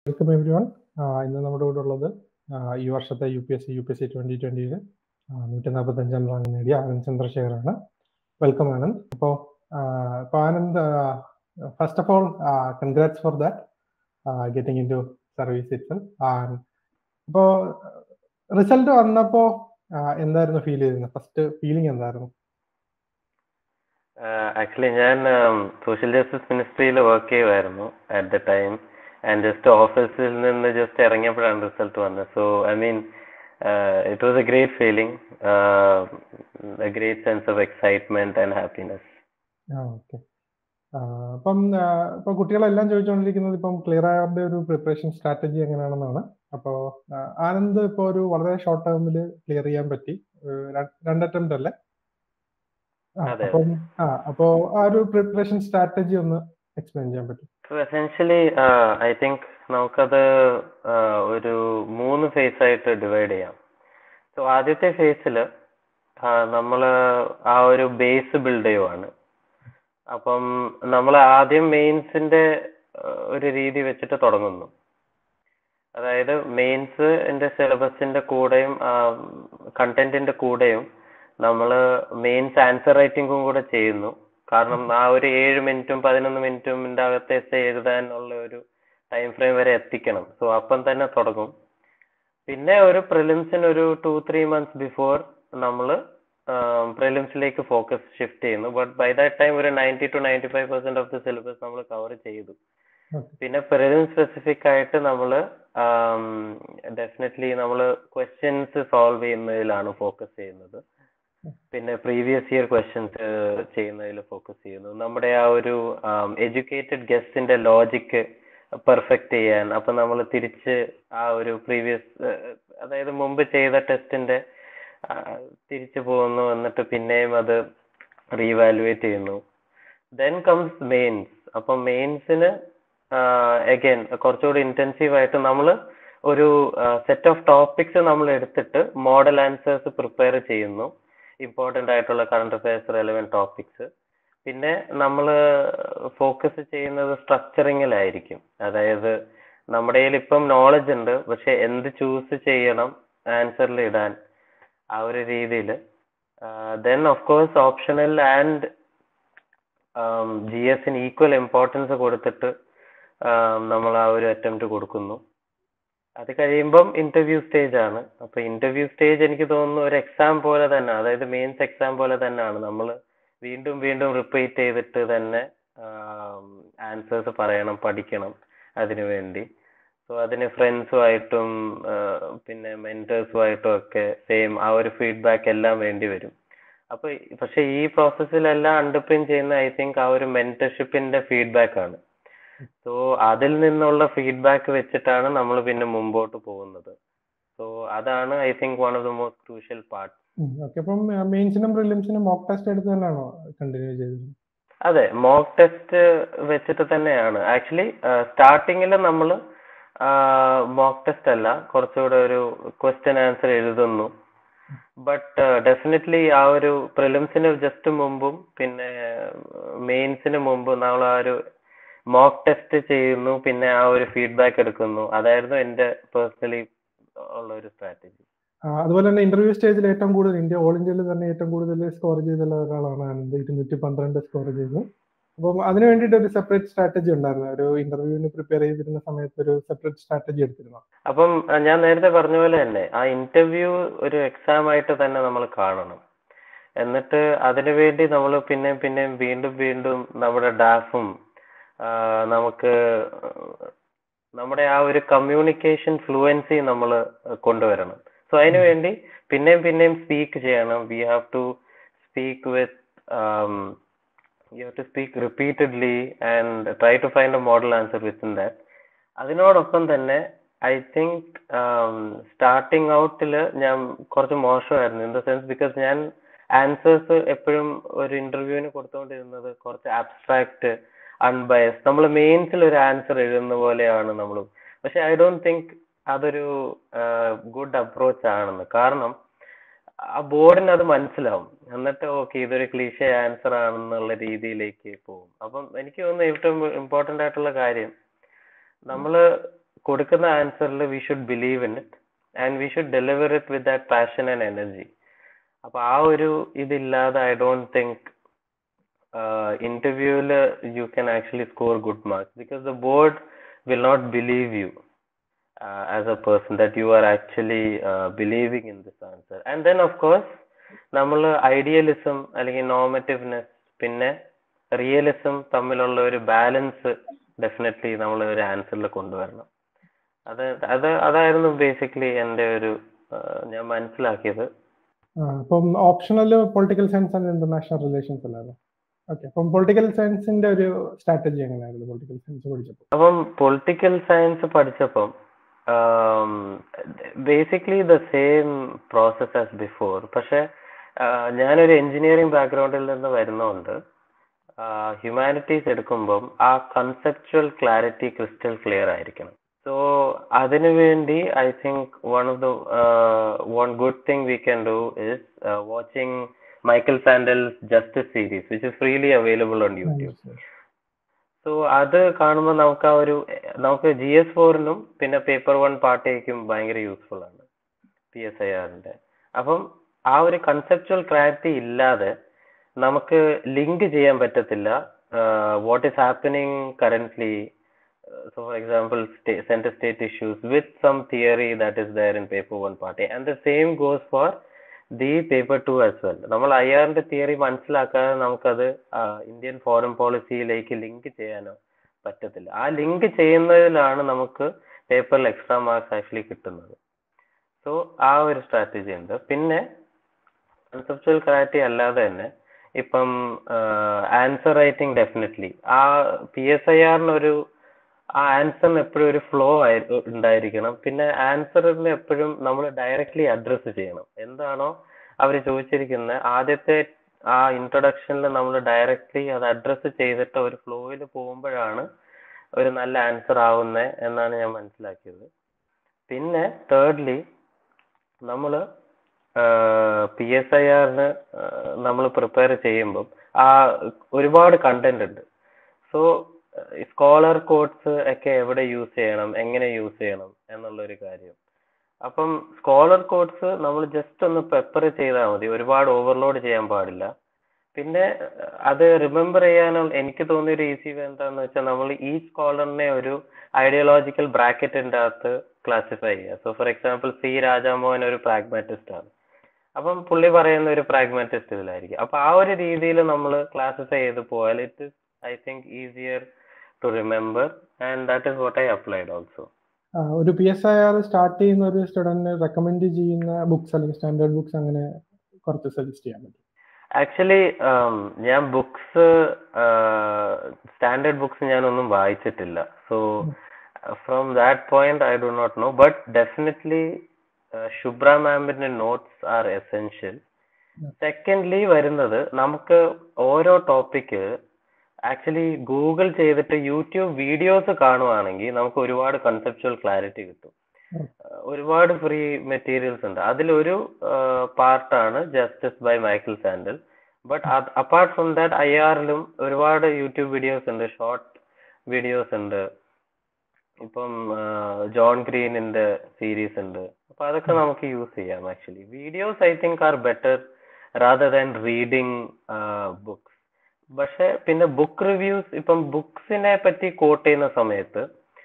Welcome every one ഇന്ന് നമ്മുടെ കൂടെ ഉള്ളത് ആ, ഈ വർഷത്തെ U P S C U P S C twenty ട്വന്റിയിൽ നൂറ്റി നാൽപ്പത്തഞ്ചാം റാങ്ക് നേടിയ ആനന്ദ് ചന്ദ്രശേഖറാണ് വെൽക്കം ആനന്ദ് അപ്പോൾ ഇപ്പോൾ Anand first of all congrats for that getting into service it അപ്പോൾ റിസൾട്ട് വന്നപ്പോൾ എന്തായിരുന്നു ഫീൽ ചെയ്തിരുന്നത് ഫസ്റ്റ് ഫീലിംഗ് എന്തായിരുന്നു ആക്ച്വലി ഞാൻ സോഷ്യൽ ജസ്റ്റിസ് മിനിസ്ട്രിയിൽ വർക്ക് ചെയ്യുമായിരുന്നു at the time and just ഓഫീസിൽ നിന്ന് ജസ്റ്റ് ഇറങ്ങിയപ്പോഴാണ് റിസൾട്ട് വന്നത് so I mean it was a great feeling a great sense of excitement and happiness ah okay അപ്പം ഇപ്പൊ കുട്ടികളെല്ലാം ചോദിച്ചുകൊണ്ടിരിക്കുന്നത് ഇപ്പം ക്ലിയർ ആയവരുടെ ഒരു പ്രിപ്പറേഷൻ സ്ട്രാറ്റജി എങ്ങനെയാണെന്നാണ് അപ്പോൾ ആനന്ദ് ഇപ്പോൾ ഒരു വളരെ ഷോർട്ട് ടേമിൽ ക്ലിയർ ചെയ്യാൻ പറ്റി ഏഹ് ര- രണ്ട് അറ്റംപ്റ്റ് അല്ലേ ആ, അതെ. അപ്പം ആ അപ്പോൾ ആ ഒരു പ്രിപ്പറേഷൻ സ്ട്രാറ്റജി ഒന്ന് എക്സ്പ്ലെയിൻ ചെയ്യാൻ പറ്റും എസെൻഷ്യലി ഐ തിങ്ക് നമുക്കത് uh, ഒരു മൂന്ന് ഫേസ് ആയിട്ട് ഡിവൈഡ് ചെയ്യാം സോ ആദ്യത്തെ ഫേസിൽ നമ്മൾ ആ ഒരു ബേസ് ബിൽഡ് ചെയ്യുവാണ് അപ്പം നമ്മൾ ആദ്യം മെയിൻസിന്റെ ഒരു രീതി വെച്ചിട്ട് തുടങ്ങുന്നു അതായത് മെയിൻസ് എൻ്റെ സിലബസിന്റെ കൂടെയും കണ്ടന്റിന്റെ കൂടെയും നമ്മൾ മെയിൻസ് ആൻസർ റൈറ്റിംഗും കൂടെ ചെയ്യുന്നു കാരണം ആ ഒരു ഏഴ് മിനിറ്റും പതിനൊന്ന് മിനിറ്റും അകത്ത് എസ് എഴുതാനുള്ള ഒരു ടൈം ഫ്രെയിം വരെ എത്തിക്കണം സോ അപ്പം തന്നെ തുടങ്ങും പിന്നെ ഒരു പ്രിലിംസിന് ഒരു ടു ത്രീ മന്ത്സ് ബിഫോർ നമ്മൾ പ്രിലിംസിലേക്ക് ഫോക്കസ് ഷിഫ്റ്റ് ചെയ്യുന്നു ബട്ട് ബൈ ദാറ്റ് ടൈം ഒരു ninety two ninety five percent of the syllabus നമ്മൾ കവർ ചെയ്തു ഓക്കെ പിന്നെ പ്രിലിം സ്പെസിഫിക് ആയിട്ട് നമ്മൾ ഡെഫിനറ്റ്ലി നമ്മൾ ക്വസ്റ്റ്യൻസ് സോൾവ് ചെയ്യുന്നതിലാണ് ഫോക്കസ് ചെയ്യുന്നത് പിന്നെ പ്രീവിയസ് ഇയർ ക്വസ്റ്റ്യൻസ് ചെയ്യുന്നതിൽ ഫോക്കസ് ചെയ്യുന്നു നമ്മുടെ ആ ഒരു എഡ്യൂക്കേറ്റഡ് ഗസ്റ്റിന്റെ ലോജിക്ക് പെർഫെക്റ്റ് ചെയ്യാൻ അപ്പൊ നമ്മൾ തിരിച്ച് ആ ഒരു പ്രീവിയസ് അതായത് മുമ്പ് ചെയ്ത ടെസ്റ്റിന്റെ തിരിച്ചു പോകുന്നു എന്നിട്ട് പിന്നെയും അത് റീവാലുവേറ്റ് ചെയ്യുന്നു ദെൻ കംസ് മെയിൻസ് അപ്പൊ മെയിൻസിന് അഗൈൻ കുറച്ചുകൂടി ഇന്റൻസീവ് ആയിട്ട് നമ്മൾ ഒരു സെറ്റ് ഓഫ് ടോപ്പിക്സ് നമ്മൾ എടുത്തിട്ട് മോഡൽ ആൻസേഴ്സ് പ്രിപ്പയർ ചെയ്യുന്നു ഇമ്പോർട്ടൻ്റ് ആയിട്ടുള്ള കറണ്ട് അഫയേഴ്സ് റെലവെന്റ് ടോപ്പിക്സ് പിന്നെ നമ്മൾ ഫോക്കസ് ചെയ്യുന്നത് സ്ട്രക്ചറിങ്ങിലായിരിക്കും അതായത് നമ്മുടെ കയ്യിൽ ഇപ്പം നോളജ് ഉണ്ട് പക്ഷെ എന്ത് ചൂസ് ചെയ്യണം ആൻസറിൽ ഇടാൻ ആ ഒരു രീതിയിൽ then of course optional and G എസിന് ഈക്വൽ ഇമ്പോർട്ടൻസ് കൊടുത്തിട്ട് നമ്മൾ ആ ഒരു അറ്റംപ്റ്റ് കൊടുക്കുന്നു അത് കഴിയുമ്പം ഇന്റർവ്യൂ സ്റ്റേജ് ആണ് അപ്പൊ ഇന്റർവ്യൂ സ്റ്റേജ് എനിക്ക് തോന്നുന്നു ഒരു എക്സാം പോലെ തന്നെ അതായത് മെയിൻസ് എക്സാം പോലെ തന്നെയാണ് നമ്മൾ വീണ്ടും വീണ്ടും റിപ്പീറ്റ് ചെയ്തിട്ട് തന്നെ ആൻസേഴ്സ് പറയണം പഠിക്കണം അതിനു വേണ്ടി സോ അതിന് ഫ്രണ്ട്സുമായിട്ടും പിന്നെ മെന്റേഴ്സുമായിട്ടും ഒക്കെ സെയിം ആ ഒരു ഫീഡ്ബാക്ക് എല്ലാം വേണ്ടി വരും അപ്പൊ പക്ഷെ ഈ പ്രോസസ്സിലെല്ലാം അണ്ടർപിൻ ചെയ്യുന്ന ഐ തിങ്ക് ആ ഒരു മെന്റർഷിപ്പിന്റെ ഫീഡ്ബാക്ക് ആണ് സോ അതിൽ നിന്നുള്ള ഫീഡ്ബാക്ക് വെച്ചിട്ടാണ് നമ്മൾ പിന്നെ മുമ്പോട്ട് പോകുന്നത് സോ അതാണ് I think one of the most crucial part okay അപ്പം മെയിൻസിനും പ്രിലിംസിനും മോക്ക് ടെസ്റ്റ് എടുത്ത് തന്നെയാണോ കണ്ടിന്യൂ ചെയ്തത് അതെ മോക്ക് ടെസ്റ്റ് വെച്ചിട്ട് തന്നെയാണ് ആക്ച്വലി സ്റ്റാർട്ടിങ്ങിൽ നമ്മൾ മോക്ക് ടെസ്റ്റ് അല്ല കുറച്ചുകൂടെ ഒരു ക്വസ്റ്റ്യൻ ആൻസർ എഴുതുന്നു ബട്ട് ഡെഫിനറ്റ്ലി ആ ഒരു പ്രിലിംസിന് ജസ്റ്റ് മുമ്പും പിന്നെ മെയിൻസിന് മുമ്പും നമ്മൾ ആ ഒരു മോക്ക് ടെസ്റ്റ് ചെയ്യുന്നു പിന്നെ ആ ഒരു ഫീഡ്ബാക്ക് എടുക്കുന്നു അതായിരുന്നു എൻ്റെ പേഴ്സണലി ഉള്ള ഒരു സ്ട്രാറ്റജി ആ, അതുപോലെ തന്നെ ഇന്റർവ്യൂ സ്റ്റേജിൽ ഏറ്റവും കൂടുതൽ ഇന്ത്യ ഓൾ ഇന്ത്യയിൽ തന്നെ ഏറ്റവും കൂടുതൽ സ്കോർ ചെയ്തുള്ള ഒരാളാണ് ആനന്ദ് ഇരുന്നൂറ്റി പന്ത്രണ്ട് സ്കോർ ചെയ്തു അപ്പം അതിന് വേണ്ടിയിട്ട് ഒരു സെപ്പറേറ്റ് സ്ട്രാറ്റജി ഉണ്ടായിരുന്നു ഒരു ഇന്റർവ്യൂവിന് പ്രിപ്പയർ ചെയ്തിരുന്ന സമയത്ത് ഒരു സെപ്പറേറ്റ് സ്ട്രാറ്റജി എടുത്തിരുന്നു അപ്പം അഹ് ഞാൻ നേരത്തെ പറഞ്ഞ പോലെ തന്നെ ആ ഇന്റർവ്യൂ ഒരു എക്സാം ആയിട്ട് തന്നെ നമ്മൾ കാണണം എന്നിട്ട് അതിനു വേണ്ടി നമ്മൾ പിന്നെയും പിന്നെയും വീണ്ടും വീണ്ടും നമ്മുടെ ഡാഫും നമുക്ക് നമ്മുടെ ആ ഒരു കമ്മ്യൂണിക്കേഷൻ ഫ്ലുവൻസി നമ്മൾ കൊണ്ടുവരണം സോ അതിനു വേണ്ടി പിന്നെയും പിന്നെയും സ്പീക്ക് ചെയ്യണം we have to speak with you have to speak repeatedly and try to find a model answer within that അതിനോടൊപ്പം തന്നെ ഐ തിങ്ക് സ്റ്റാർട്ടിങ് ഔട്ടിൽ ഞാൻ കുറച്ച് മോശമായിരുന്നു ഇൻ ദ സെൻസ് ബിക്കോസ് ഞാൻ ആൻസേഴ്സ് എപ്പോഴും ഒരു ഇന്റർവ്യൂവിന് കൊടുത്തുകൊണ്ടിരുന്നത് കുറച്ച് അബ്സ്ട്രാക്ട് അൺബയസ് നമ്മൾ മെയിൻസിൽ ഒരു ആൻസർ എഴുതുന്ന പോലെയാണ് നമ്മൾ പക്ഷെ ഐ ഡോണ്ട് തിങ്ക് അതൊരു ഗുഡ് അപ്രോച്ച് ആണെന്ന് കാരണം ആ ബോർഡിന് അത് മനസ്സിലാവും എന്നിട്ട് ഓക്കെ ഇതൊരു ക്ലീഷ ആൻസർ ആണെന്നുള്ള രീതിയിലേക്ക് പോകും അപ്പം എനിക്ക് തോന്നുന്നു ഏറ്റവും ഇമ്പോർട്ടന്റ് ആയിട്ടുള്ള കാര്യം നമ്മള് കൊടുക്കുന്ന ആൻസറിൽ we should believe in it and we should deliver it with that passion and energy അപ്പൊ ആ ഒരു ഇതില്ലാതെ ഐ ഡോണ്ട് തിങ്ക് ഇന്റർവ്യൂവിൽ you can actually score good marks because the board will not believe you as a person that you are actually believing in this answer and then of course നമ്മൾ idealism അല്ലെങ്കിൽ normativeness പിന്നെ realism തമ്മിലുള്ള ഒരു balance definitely നമ്മൾ ഒരു ആൻസറിൽ കൊണ്ടുവരണം അത് അത് അതായിരുന്നു ബേസിക്കലി എൻ്റെ ഒരു ഞാൻ മനസ്സിലാക്കിയത് അപ്പം optional political science and international relations അല്ലാതെ ഓക്കെ അപ്പം പൊളിറ്റിക്കൽ സയൻസിന്റെ ഒരു സ്ട്രാറ്റജി എങ്ങനെയായിരുന്നു പൊളിറ്റിക്കൽ സയൻസ് പഠിച്ചപ്പോൾ അപ്പം പൊളിറ്റിക്കൽ സയൻസ് പഠിച്ചപ്പം basically the same process as before പക്ഷെ ഞാനൊരു എഞ്ചിനീയറിംഗ് ബാക്ക്ഗ്രൗണ്ടിൽ നിന്ന് വരുന്നതുകൊണ്ട് ഹ്യൂമാനിറ്റീസ് എടുക്കുമ്പം ആ കൺസെപ്ച്വൽ ക്ലാരിറ്റി ക്രിസ്റ്റൽ ക്ലിയർ ആയിരിക്കണം സോ അതിനുവേണ്ടി I think one of the one good thing we can do is watching Michael Sandel's Justice series which is freely available on YouTube so അത് കാണുമ്പോൾ നമുക്ക് ആ ഒരു നമുക്ക് ജി എസ് ഫോറിനും പിന്നെ paper one പാർട്ടിക്കും ഭയങ്കര യൂസ്ഫുൾ ആണ് പി എസ് ഐ ആറിന്റെ അപ്പം ആ ഒരു കൺസെപ്ച്വൽ ക്ലാരിറ്റി ഇല്ലാതെ നമുക്ക് ലിങ്ക് ചെയ്യാൻ പറ്റത്തില്ല what is happening currently so for example sta- center state issues with some theory that is there in paper one party and the same goes for the paper two as well നമ്മൾ I ആറിന്റെ theory മനസ്സിലാക്കാതെ നമുക്കത് Indian foreign പോളിസിയിലേക്ക് link ചെയ്യാനോ പറ്റത്തില്ല ആ link ചെയ്യുന്നതിലാണ് നമുക്ക് പേപ്പറിൽ എക്സ്ട്രാ മാർക്സ് ആക്ച്വലി കിട്ടുന്നത് സോ ആ ഒരു സ്ട്രാറ്റജി ഉണ്ട് പിന്നെ കൺസെപ്ച്വൽ ക്ലാരിറ്റി അല്ലാതെ തന്നെ ഇപ്പം ആൻസർ റൈറ്റിംഗ് ഡെഫിനറ്റ്ലി ആ പി എസ് ഐ ആറിന് ഒരു ആ ആൻസറിന് എപ്പോഴും ഒരു ഫ്ലോ ആയി ഉണ്ടായിരിക്കണം പിന്നെ ആൻസറിന് എപ്പോഴും നമ്മൾ ഡയറക്റ്റ്ലി അഡ്രസ്സ് ചെയ്യണം എന്താണോ അവർ ചോദിച്ചിരിക്കുന്ന ആദ്യത്തെ ആ ഇൻട്രൊഡക്ഷനിൽ നമ്മൾ ഡയറക്റ്റ്ലി അത് അഡ്രസ്സ് ചെയ്തിട്ട് ഒരു ഫ്ലോയിൽ പോകുമ്പോഴാണ് ഒരു നല്ല ആൻസർ ആവുന്നത് എന്നാണ് ഞാൻ മനസ്സിലാക്കിയത് പിന്നെ തേർഡ്ലി നമ്മൾ പി എസ് ഐ ആറിന് നമ്മൾ പ്രിപ്പയർ ചെയ്യുമ്പം ആ ഒരുപാട് കണ്ടന്റ് ഉണ്ട് സോ സ്കോളർ കോഡ്സ് ഒക്കെ എവിടെ യൂസ് ചെയ്യണം എങ്ങനെ യൂസ് ചെയ്യണം എന്നുള്ളൊരു കാര്യം അപ്പം സ്കോളർ കോഡ്സ് നമ്മൾ ജസ്റ്റ് ഒന്ന് പെപ്പർ ചെയ്താൽ മതി ഒരുപാട് ഓവർലോഡ് ചെയ്യാൻ പാടില്ല പിന്നെ അത് റിമെമ്പർ ചെയ്യാനുള്ള എനിക്ക് തോന്നിയ ഒരു ഈസി വേ എന്താണെന്ന് വെച്ചാൽ നമ്മൾ ഈ സ്കോളറിനെ ഒരു ഐഡിയോളജിക്കൽ ബ്രാക്കറ്റിന്റെ അകത്ത് ക്ലാസിഫൈ ചെയ്യുക so for example C Rajamohan ഒരു പ്രാഗ്മാറ്റിസ്റ്റ് ആണ് അപ്പം പുള്ളി പറയുന്ന ഒരു പ്രാഗ്മാറ്റിസ്റ്റ് ഇതിലായിരിക്കും അപ്പൊ ആ ഒരു രീതിയിൽ നമ്മൾ ക്ലാസിഫൈ ചെയ്ത് പോയാൽ it is I think easier to remember and that is what I applied also ഒരു P S I R start ചെയ്യുന്ന ഒരു സ്റ്റുഡന്റിന് റെക്കമെൻഡ് ചെയ്യുന്ന ബുക്സ് അല്ലെങ്കിൽ സ്റ്റാൻഡേർഡ് ബുക്സ് അങ്ങനെ കുറച്ച് സജസ്റ്റ് ചെയ്യാൻ പറ്റും ആക്ച്വലി ഞാൻ ബുക്സ് സ്റ്റാൻഡേർഡ് ബുക്സ് ഞാനൊന്നും വായിച്ചിട്ടില്ല so from that point I do not know but definitely Shubhra മാമിന്റെ നോട്ട്സ് ആർ എസെൻഷ്യൽ സെക്കൻഡ്ലി വരുന്നത് നമുക്ക് ഓരോ ടോപ്പിക്ക് ആക്ച്വലി ഗൂഗിൾ ചെയ്തിട്ട് യൂട്യൂബ് വീഡിയോസ് കാണുവാണെങ്കിൽ നമുക്ക് ഒരുപാട് കൺസെപ്ച്വൽ ക്ലാരിറ്റി കിട്ടും ഒരുപാട് ഫ്രീ മെറ്റീരിയൽസ് ഉണ്ട് അതിലൊരു പാർട്ടാണ് Justice by Michael Sandel but apart from that I ആറിലും ഒരുപാട് യൂട്യൂബ് വീഡിയോസ് ഉണ്ട് ഷോർട്ട് വീഡിയോസ് ഉണ്ട് ഇപ്പം ജോൺ ഗ്രീനിന്റെ സീരീസ് ഉണ്ട് അപ്പൊ അതൊക്കെ നമുക്ക് യൂസ് ചെയ്യാം actually videos I think are better rather than reading books പക്ഷെ പിന്നെ ബുക്ക് റിവ്യൂസ് ഇപ്പം ബുക്സിനെ പറ്റി കോട്ട് ചെയ്യുന്ന സമയത്ത്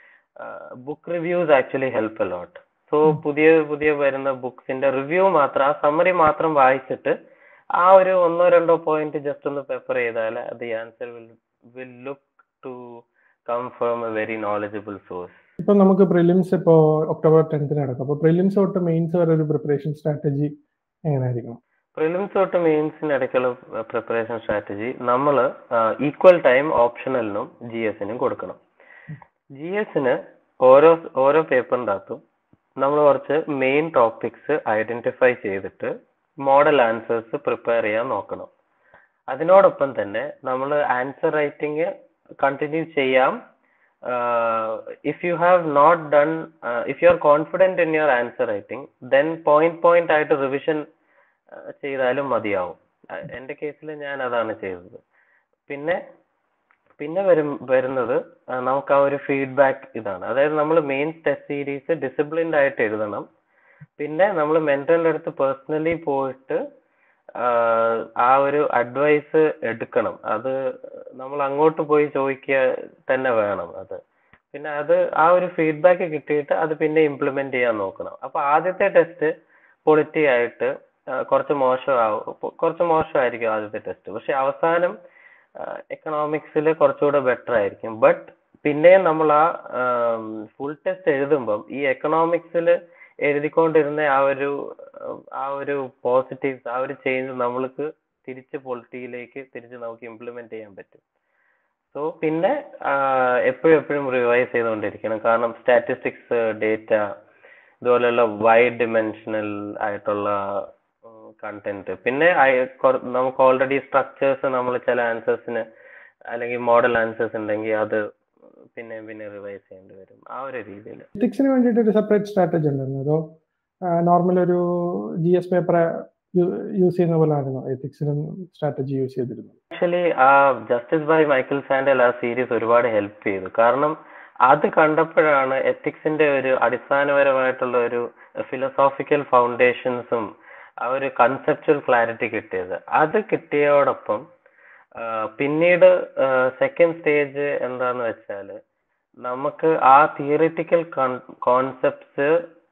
book reviews actually help a lot so പുതിയ പുതിയ വരുന്ന ബുക്സിന്റെ റിവ്യൂ മാത്രം ആ സമ്മറി മാത്രം വായിച്ചിട്ട് ആ ഒരു ഒന്നോ രണ്ടോ പോയിന്റ് ജസ്റ്റ് ഒന്ന് പേപ്പർ ചെയ്താൽ the answer will will look to come from a very knowledgeable source ഇപ്പൊ നമുക്ക് പ്രിലിംസ് ഇപ്പോ ഒക്ടോബർ ടെൻത്തിന് നടക്കും അപ്പൊ പ്രിലിംസ് തൊട്ട് മെയിൻസ് വരെ ഒരു പ്രിപ്പറേഷൻ സ്ട്രാറ്റജി എങ്ങനെയായിരിക്കണം പ്രിലിംസ് തൊട്ട് മെയിൻസിന് ഇടയ്ക്കുള്ള പ്രിപ്പറേഷൻ സ്ട്രാറ്റജി നമ്മൾ ഈക്വൽ ടൈം ഓപ്ഷണലിനും ജി എസിനും കൊടുക്കണം ജി എസിന് ഓരോ ഓരോ പേപ്പറിൻ്റെ അകത്തും നമ്മൾ കുറച്ച് മെയിൻ ടോപ്പിക്സ് ഐഡന്റിഫൈ ചെയ്തിട്ട് മോഡൽ ആൻസേഴ്സ് പ്രിപ്പയർ ചെയ്യാൻ നോക്കണം അതിനോടൊപ്പം തന്നെ നമ്മൾ ആൻസർ റൈറ്റിംഗ് കണ്ടിന്യൂ ചെയ്യാം if you have not done if you are confident in your answer writing then point point ആയിട്ട് റിവിഷൻ ചെയ്താലും മതിയാവും എൻ്റെ കേസിൽ ഞാൻ അതാണ് ചെയ്തത് പിന്നെ പിന്നെ വരും വരുന്നത് ആ, നമുക്ക് ആ ഒരു ഫീഡ്ബാക്ക് ഇതാണ് അതായത് നമ്മൾ മെയിൻ ടെസ്റ്റ് സീരീസ് ഡിസിപ്ലിൻഡ് ആയിട്ട് എഴുതണം പിന്നെ നമ്മൾ മെന്ററിന്റെ അടുത്ത് പേഴ്സണലി പോയിട്ട് ആ, ആ ഒരു അഡ്വൈസ് എടുക്കണം അത് നമ്മൾ അങ്ങോട്ട് പോയി ചോദിക്കുക തന്നെ വേണം അത് പിന്നെ അത് ആ ഒരു ഫീഡ്ബാക്ക് കിട്ടിയിട്ട് അത് പിന്നെ ഇംപ്ലിമെന്റ് ചെയ്യാൻ നോക്കണം അപ്പൊ ആദ്യത്തെ ടെസ്റ്റ് ക്വാളിറ്റി ആയിട്ട് ആ, കുറച്ച് മോശമാവും കുറച്ച് മോശമായിരിക്കും ആദ്യത്തെ ടെസ്റ്റ് പക്ഷെ അവസാനം എക്കണോമിക്സിൽ കുറച്ചുകൂടെ ബെറ്റർ ആയിരിക്കും ബട്ട് പിന്നെയും നമ്മൾ ആ ഫുൾ ടെസ്റ്റ് എഴുതുമ്പം ഈ എക്കണോമിക്സിൽ എഴുതിക്കൊണ്ടിരുന്ന ആ ഒരു ഉം, ആ ഒരു പോസിറ്റീവ്സ് ആ ഒരു ചേഞ്ച് നമ്മൾക്ക് തിരിച്ച് പൊളിറ്റിയിലേക്ക് തിരിച്ച് നമുക്ക് ഇംപ്ലിമെന്റ് ചെയ്യാൻ പറ്റും സോ പിന്നെ എപ്പോഴും എപ്പോഴും റിവൈസ് ചെയ്തുകൊണ്ടിരിക്കണം കാരണം സ്റ്റാറ്റിസ്റ്റിക്സ് ഡേറ്റ ഇതുപോലെയുള്ള വൈഡ് ഡിമെൻഷനൽ ആയിട്ടുള്ള കണ്ടന്റ് പിന്നെ അയ- കൊറ- നമുക്ക് ഓൾറെഡി സ്ട്രക്ചേഴ്സ് നമ്മൾ ചില ആൻസേഴ്സിന് അല്ലെങ്കിൽ മോഡൽ ആൻസേഴ്സ് ഉണ്ടെങ്കിൽ അത് പിന്നെ പിന്നെ റിവൈസ് ചെയ്യേണ്ടി വരും ആ ഒരു രീതിയിൽ എത്തിക്സിന് വേണ്ടിയിട്ട് ഒരു സെപ്പറേറ്റ് സ്ട്രാറ്റജി ഉണ്ടായിരുന്നു അതോ നോർമൽ ഒരു ജി എസ് പേപ്പർ യൂസ് ചെയ്യുന്ന പോലെ ആയിരുന്നു എത്തിക്സിനും സ്ട്രാറ്റജി യൂസ് ചെയ്തിരുന്നത് ആക്ച്വലി ആ ജസ്റ്റിസ് ബൈ മൈക്കിൾ സാൻഡൽ ആ സീരീസ് ഒരുപാട് ഹെൽപ്പ് ചെയ്തു കാരണം അത് കണ്ടപ്പോഴാണ് എത്തിക്സിന്റെ ഒരു അടിസ്ഥാനപരമായിട്ടുള്ള ഒരു ഫിലോസോഫിക്കൽ ഫൗണ്ടേഷൻസും ആ ഒരു കൺസെപ്ച്വൽ ക്ലാരിറ്റി കിട്ടിയത് അത് കിട്ടിയോടൊപ്പം ആ, പിന്നീട് സെക്കൻഡ് സ്റ്റേജ് എന്താന്ന് വെച്ചാല് നമുക്ക് ആ തിയറിറ്റിക്കൽ കോൺസെപ്റ്റ്സ്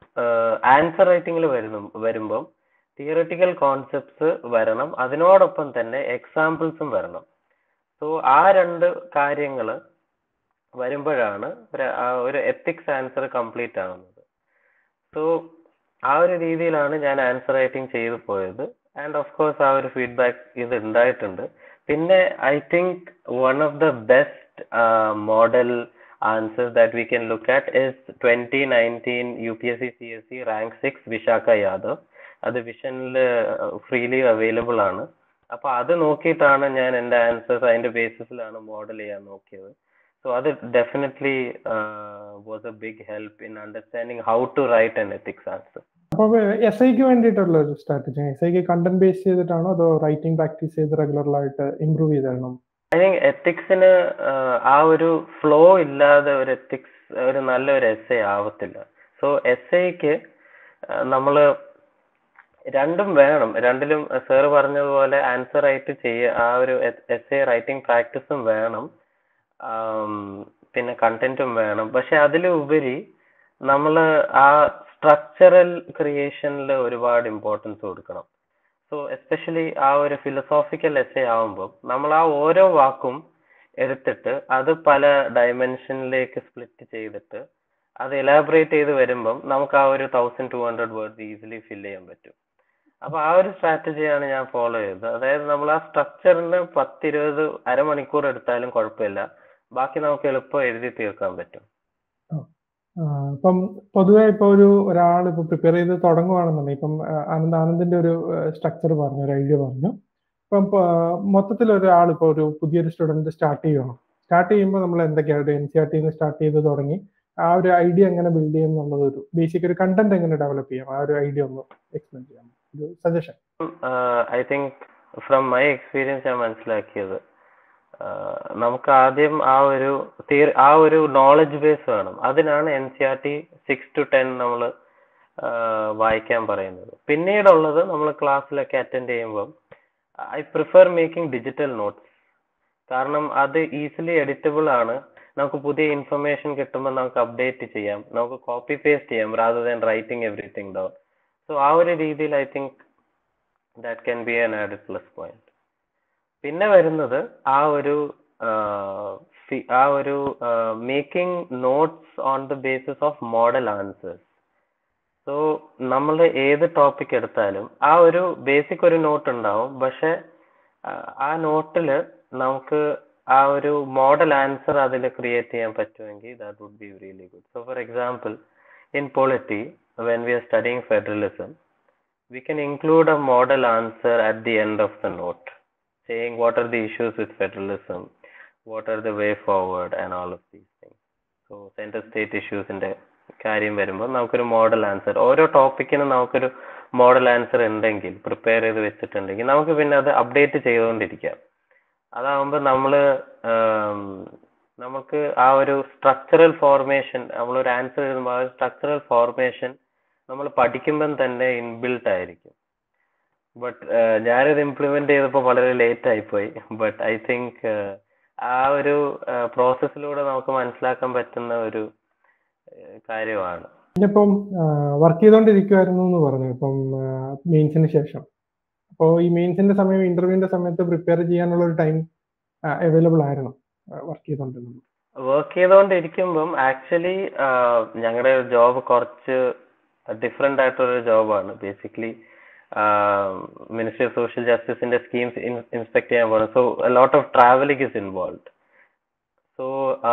ആൻസർ റൈറ്റിംഗിൽ വരുന്നു വരുമ്പം തിയറിറ്റിക്കൽ കോൺസെപ്റ്റ്സ് വരണം അതിനോടൊപ്പം തന്നെ എക്സാമ്പിൾസും വരണം സോ ആ രണ്ട് കാര്യങ്ങൾ വരുമ്പോഴാണ് ഒരു ആ ഒരു എത്തിക്സ് ആൻസർ കംപ്ലീറ്റ് ആവുന്നത് സോ ആ ഒരു രീതിയിലാണ് ഞാൻ ആൻസർ റൈറ്റിംഗ് ചെയ്തു പോയത് ആൻഡ് ഓഫ് കോഴ്സ് ആ ഒരു ഫീഡ്ബാക്ക് ഇത് ഉണ്ടായിട്ടുണ്ട് പിന്നെ I think one of the best model answers that we can look at is twenty nineteen U P S C C S C rank six Vishakha Yadav അത് വിഷനിൽ freely available ആണ് അപ്പൊ അത് നോക്കിയിട്ടാണ് ഞാൻ എൻ്റെ ആൻസേഴ്സ് അതിന്റെ ബേസിസിലാണ് മോഡൽ ചെയ്യാൻ നോക്കിയത് സോ അത് definitely was a big help in understanding how to write an ethics answer അപ്പോൾ എസ് ഐക്ക് വേണ്ടിയിട്ടുള്ള ഒരു സ്ട്രാറ്റജി എസ് ഐക്ക് കണ്ടന്റ് ബേസ് ചെയ്തിട്ടാണോ അതോ റൈറ്റിംഗ് പ്രാക്ടീസ് ചെയ്ത് റെഗുലറായിട്ട് ഇമ്പ്രൂവ് ചെയ്തിടണം ഐ തിങ്ക് എത്തിക്സിന് ആ ഒരു ഫ്ലോ ഇല്ലാതെ ഒരു എത്തിക്സ് ഒരു നല്ലൊരു എസ് എ ആവത്തില്ല സോ എസ് ഐക്ക് നമ്മൾ രണ്ടും വേണം രണ്ടിലും സാറ് പറഞ്ഞതുപോലെ ആൻസർ റൈറ്റ് ചെയ്യ ആ ഒരു എസ് എ റൈറ്റിംഗ് പ്രാക്ടീസും വേണം ആം, പിന്നെ കണ്ടന്റും വേണം പക്ഷെ അതിലുപരി നമ്മൾ ആ സ്ട്രക്ചറൽ ക്രിയേഷനിൽ ഒരുപാട് ഇമ്പോർട്ടൻസ് കൊടുക്കണം സോ എസ്പെഷ്യലി ആ ഒരു ഫിലോസോഫിക്കൽ എസ്സേ ആവുമ്പോൾ നമ്മൾ ആ ഓരോ വാക്കും എടുത്തിട്ട് അത് പല ഡയമെൻഷനിലേക്ക് സ്പ്ലിറ്റ് ചെയ്തിട്ട് അത് എലാബറേറ്റ് ചെയ്ത് വരുമ്പം നമുക്ക് ആ ഒരു thousand two hundred words easily fill ചെയ്യാൻ പറ്റും അപ്പൊ ആ ഒരു സ്ട്രാറ്റജിയാണ് ഞാൻ ഫോളോ ചെയ്തത് അതായത് നമ്മൾ ആ സ്ട്രക്ചറിന് പത്തിരുപത് അരമണിക്കൂർ എടുത്താലും കുഴപ്പമില്ല ബാക്കി നമുക്ക് എളുപ്പം എഴുതി തീർക്കാൻ പറ്റും ആ, ഇപ്പം പൊതുവെ ഇപ്പൊ ഒരു ഒരാൾ ഇപ്പൊ പ്രിപ്പയർ ചെയ്ത് തുടങ്ങുവാണെന്നുണ്ടെങ്കിൽ ഇപ്പം ആ, ആനന്ദ് ആനന്ദിന്റെ ഒരു സ്ട്രക്ചർ പറഞ്ഞു ഒരു ഐഡിയ പറഞ്ഞു ഇപ്പം മൊത്തത്തിൽ ഒരാൾ ഇപ്പൊ ഒരു പുതിയൊരു സ്റ്റുഡന്റ് സ്റ്റാർട്ട് ചെയ്യണം സ്റ്റാർട്ട് ചെയ്യുമ്പോൾ നമ്മൾ എന്തൊക്കെയാണ് എൻ സി ആർ ടിന്ന് സ്റ്റാർട്ട് ചെയ്ത് തുടങ്ങി ആ ഒരു ഐഡിയ എങ്ങനെ ബിൽഡ് ചെയ്യും എന്നുള്ളത് ഒരു ബേസിക് ഒരു കണ്ടന്റ് എങ്ങനെ ഡെവലപ്പ് ചെയ്യാം ആ ഒരു ഐഡിയ ഒന്ന് എക്സ്പ്ലെയിൻ ചെയ്യാം ഒരു suggestion I think from my experience ഞാൻ മനസ്സിലാക്കിയത് ആഹ് നമുക്ക് ആദ്യം ആ ഒരു തിയറി ആ ഒരു നോളജ് ബേസ് വേണം അതിനാണ് N C NCERT six to ten നമ്മൾ വായിക്കാൻ പറയുന്നത് പിന്നീടുള്ളത് നമ്മൾ ക്ലാസ്സിലൊക്കെ അറ്റൻഡ് ചെയ്യുമ്പം I prefer making digital notes കാരണം അത് ഈസിലി എഡിറ്റബിൾ ആണ് നമുക്ക് പുതിയ ഇൻഫർമേഷൻ കിട്ടുമ്പോൾ നമുക്ക് അപ്ഡേറ്റ് ചെയ്യാം നമുക്ക് കോപ്പി പേസ്റ്റ് ചെയ്യാം rather than writing everything down so ആ ഒരു രീതിയിൽ I think that can be an added plus point പിന്നെ വരുന്നത് ആ ഒരു ആഹ് ഫി- ആ ഒരു making notes on the basis of model answers so നമ്മൾ ഏത് ടോപ്പിക് എടുത്താലും ആ ഒരു ബേസിക് ഒരു നോട്ട് ഉണ്ടാവും പക്ഷെ ആ നോട്ടിൽ നമുക്ക് ആ ഒരു മോഡൽ ആൻസർ അതിൽ ക്രിയേറ്റ് ചെയ്യാൻ പറ്റുമെങ്കിൽ that would be really good so for example in polity when we are studying federalism we can include a model answer at the end of the note saying what are the issues with federalism what are the way forward and all of these things so center state issues ന്റെ കാര്യം വരുമ്പോൾ നമുക്കൊരു model answer ഓരോ ടോപ്പിക്കിനും നമുക്കൊരു model answer ഉണ്ടെങ്കിൽ prepare ചെയ്ത് വെച്ചിട്ടുണ്ടെങ്കിൽ നമുക്ക് പിന്നെ അത് അപ്ഡേറ്റ് ചെയ്തുകൊണ്ടിരിക്കാം അതാവുമ്പോൾ നമ്മള് ആം, നമുക്ക് ആ ഒരു സ്ട്രക്ചറൽ ഫോർമേഷൻ നമ്മളൊരു ആൻസർ എഴുതുമ്പോൾ ആ സ്ട്രക്ചറൽ ഫോർമേഷൻ നമ്മൾ പഠിക്കുമ്പം തന്നെ ഇൻബിൽട്ട് ആയിരിക്കും ബട്ട് ഞാനിത് ഇംപ്ലിമെന്റ് ചെയ്തപ്പോൾ വളരെ ലേറ്റ് ആയിപ്പോയി ബട്ട് ഐ തിങ്ക് ആ ഒരു പ്രോസസ്സിലൂടെ നമുക്ക് മനസ്സിലാക്കാൻ പറ്റുന്ന ഒരു ഏഹ്, കാര്യമാണ് പിന്നിപ്പം വർക്ക് ചെയ്തുകൊണ്ടിരിക്കുമായിരുന്നു എന്ന് പറഞ്ഞു ഇപ്പം മെയിൻസിന് ശേഷം അപ്പോൾ ഈ മെയിൻസിന്റെ സമയം ഇന്റർവ്യൂവിന്റെ സമയത്ത് പ്രിപ്പയർ ചെയ്യാനുള്ള ഒരു ടൈം അവൈലബിൾ ആയിരുന്നു വർക്ക് ചെയ്തുകൊണ്ടിരുന്നത് വർക്ക് ചെയ്തുകൊണ്ടിരിക്കുമ്പം ആക്ച്വലി ഞങ്ങളുടെ ജോബ് കുറച്ച് ഡിഫറെന്റ് ആയിട്ടൊരു ജോബാണ് ബേസിക്കലി മിനിസ്ട്രി ഓഫ് സോഷ്യൽ ജസ്റ്റിസിന്റെ സ്കീംസ് ഇൻസ്പെക്ട് ചെയ്യാൻ പോകുന്നത് so lot of travelling is involve so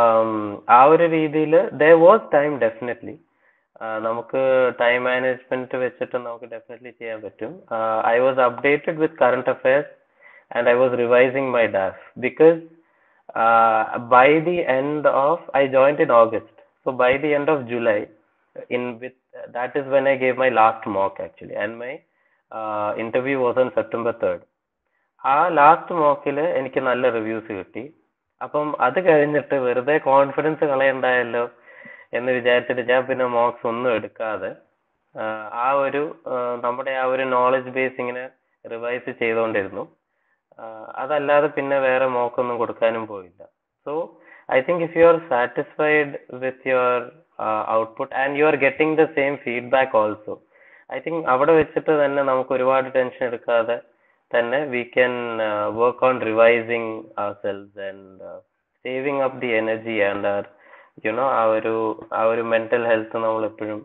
ആ ഒരു രീതിയിൽ ദർ വാസ് ടൈം ഡെഫിനറ്റ്ലി നമുക്ക് ടൈം മാനേജ്മെന്റ് വെച്ചിട്ട് നമുക്ക് ഡെഫിനറ്റ്ലി ചെയ്യാൻ പറ്റും I was updated with current affairs and I was revising my DAF because uh, by the end of I joined in August. So by the end of July, in with that is when I gave my last mock actually, and my uh, interview was on September 3rd. ആ last മോക്കിൽ എനിക്ക് നല്ല reviews കിട്ടി അപ്പം അത് കഴിഞ്ഞിട്ട് വെറുതെ confidence കളയണ്ടായല്ലോ എന്ന് വിചാരിച്ചിട്ട് ഞാൻ പിന്നെ മോക്സ് ഒന്നും എടുക്കാതെ ആഹ് ആ ഒരു ആഹ് നമ്മുടെ ആ ഒരു നോളജ് ബേസ് ഇങ്ങനെ റിവൈസ് ചെയ്തുകൊണ്ടിരുന്നു ആഹ് അതല്ലാതെ പിന്നെ വേറെ മോക്കൊന്നും കൊടുക്കാനും പോയില്ല so I think if you are satisfied with your output and you are getting the same feedback also I think അവിടെ വെച്ചിട്ട് തന്നെ നമുക്ക് ഒരുപാട് ടെൻഷൻ എടുക്കാതെ തന്നെ we can work on revising ourselves and saving up the energy and are you know ആ ഒരു ആ ഒരു മെന്റൽ ഹെൽത്ത് നമ്മൾ എപ്പോഴും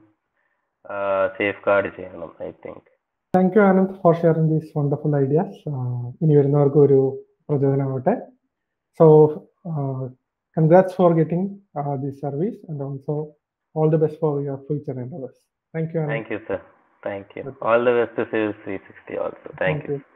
സേഫ് ഗാർഡ് ചെയ്യണം I think thank you Anand for sharing these wonderful ideas ഇനി വരുന്നവർക്ക് ഒരു പ്രചോദനമാവട്ടെ so congrats for getting this service and also all the best for your future endeavours thank you Anand Thank you, sir. Thank you. All the best to Sales 360 also. Thank you. you